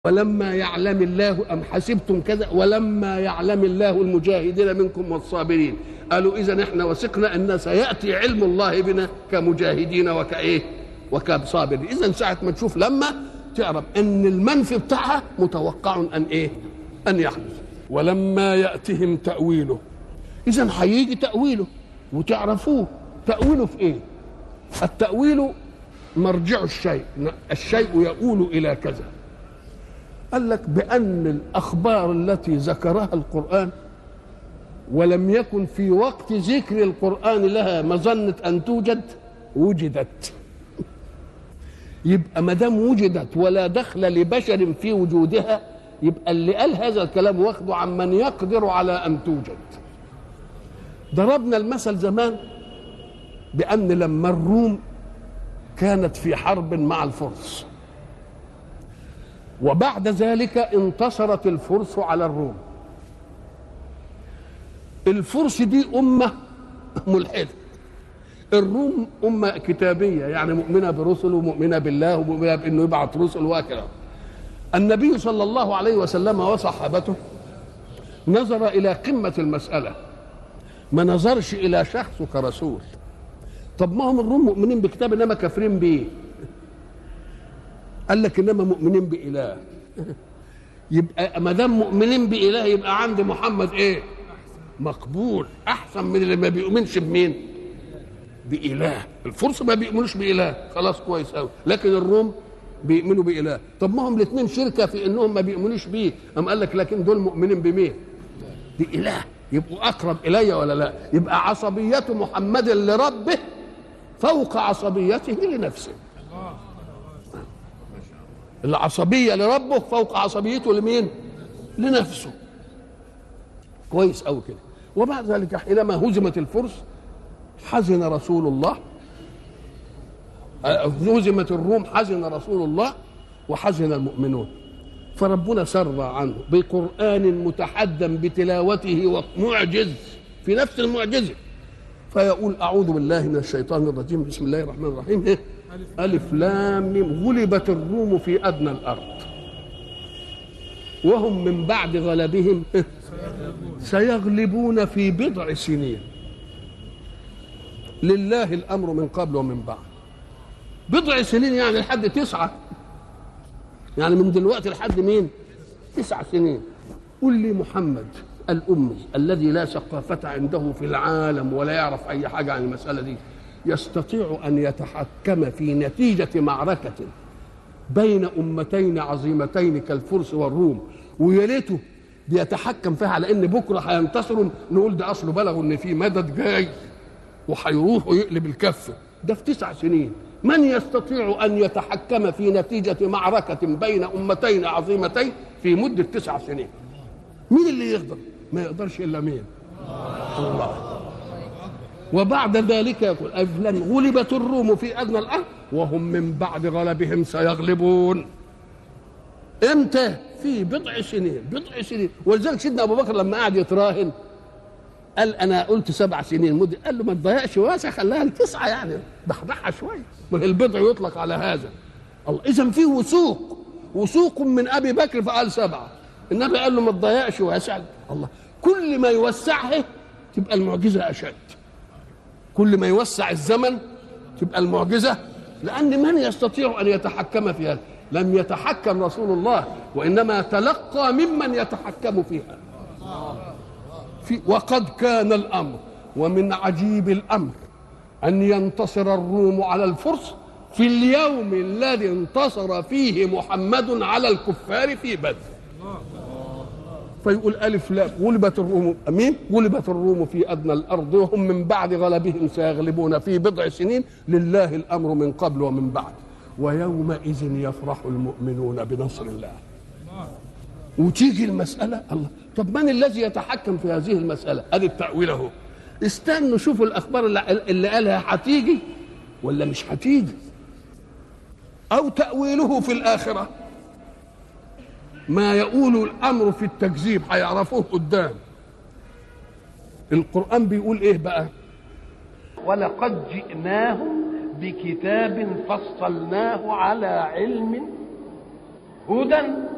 ولما يعلم الله أم حسبتم كذا ولما يعلم الله المجاهدين منكم والصابرين قالوا إذا إحنا وثقنا أن سيأتي علم الله بنا كمجاهدين وكإيه وكصابرين إذا ساعة ما تشوف لما تعرف أن المنفي بتاعها متوقع أن إيه أن يحدث ولما يأتهم تأويله إذا هيجي تأويله وتعرفوه تأويله في إيه التأويل مرجع الشيء الشيء يؤول إلى كذا قال لك بأن الأخبار التي ذكرها القرآن ولم يكن في وقت ذكر القرآن لها مظنة أن توجد وجدت يبقى ما دام وجدت ولا دخل لبشر في وجودها يبقى اللي قال هذا الكلام واخده عن من يقدر على أن توجد ضربنا المثل زمان بأن لما الروم كانت في حرب مع الفرس وبعد ذلك انتصرت الفرس على الروم الفرس دي أمة ملحدة الروم أمة كتابية يعني مؤمنة برسل ومؤمنة بالله ومؤمنة بأنه يبعث رسل وهكذا النبي صلى الله عليه وسلم وصحابته نظر إلى قمة المسألة ما نظرش إلى شخصه كرسول طب ما هم الروم مؤمنين بكتاب إنما كافرين بيه قال لك انما مؤمنين باله يبقى ما دام مؤمنين باله يبقى عند محمد ايه مقبول احسن من اللي ما بيؤمنش بمين باله الفرس ما بيؤمنوش باله خلاص كويس قوي لكن الروم بيؤمنوا باله طب ما هم الاثنين شركه في انهم ما بيؤمنوش بيه ام قال لك لكن دول مؤمنين بمين باله يبقوا اقرب الي ولا لا يبقى عصبيه محمد لربه فوق عصبيته لنفسه العصبية لربه فوق عصبيته لمين؟ لنفسه كويس أوي كده وبعد ذلك حينما هزمت الفرس حزن رسول الله هزمت الروم حزن رسول الله وحزن المؤمنون فربنا سر عنه بقرآن متحدى بتلاوته ومعجز في نفس المعجزة فيقول أعوذ بالله من الشيطان الرجيم بسم الله الرحمن الرحيم إيه؟ ألف لام ميم غلبت الروم في أدنى الأرض وهم من بعد غلبهم سيغلبون في بضع سنين لله الأمر من قبل ومن بعد بضع سنين يعني لحد تسعة يعني من دلوقتي لحد مين تسع سنين قل لي محمد الأمي الذي لا ثقافة عنده في العالم ولا يعرف أي حاجة عن المسألة دي يستطيع ان يتحكم في نتيجه معركه بين امتين عظيمتين كالفرس والروم ويا ريته بيتحكم فيها على ان بكره هينتصروا نقول ده اصله بلغوا ان في مدد جاي وهيروح ويقلب الكفه ده في تسع سنين من يستطيع ان يتحكم في نتيجه معركه بين امتين عظيمتين في مده تسع سنين مين اللي يقدر ما يقدرش الا مين الله وبعد ذلك يقول أفلن غلبت الروم في أدنى الأرض وهم من بعد غلبهم سيغلبون امتى في بضع سنين بضع سنين ولذلك سيدنا ابو بكر لما قعد يتراهن قال انا قلت سبع سنين مدة قال له ما تضيعش واسع خليها لتسعه يعني ضحضحها شويه البضع يطلق على هذا الله اذا في وثوق وثوق من ابي بكر فقال سبعه النبي قال له ما تضيعش واسع الله كل ما يوسعها تبقى المعجزه اشد كل ما يوسع الزمن تبقى المعجزة لأن من يستطيع أن يتحكم في هذا لم يتحكم رسول الله وإنما تلقى ممن يتحكم فيها في وقد كان الأمر ومن عجيب الأمر أن ينتصر الروم على الفرس في اليوم الذي انتصر فيه محمد على الكفار في بدر فيقول ألف لام غلبت الروم مين؟ غلبت الروم في أدنى الأرض وهم من بعد غلبهم سيغلبون في بضع سنين لله الأمر من قبل ومن بعد ويومئذ يفرح المؤمنون بنصر الله وتيجي المسألة الله طب من الذي يتحكم في هذه المسألة؟ أدي التأويل أهو استنوا شوفوا الأخبار اللي, اللي قالها هتيجي ولا مش هتيجي أو تأويله في الآخرة ما يقول الامر في التكذيب هيعرفوه قدام القران بيقول ايه بقى ولقد جئناهم بكتاب فصلناه على علم هدى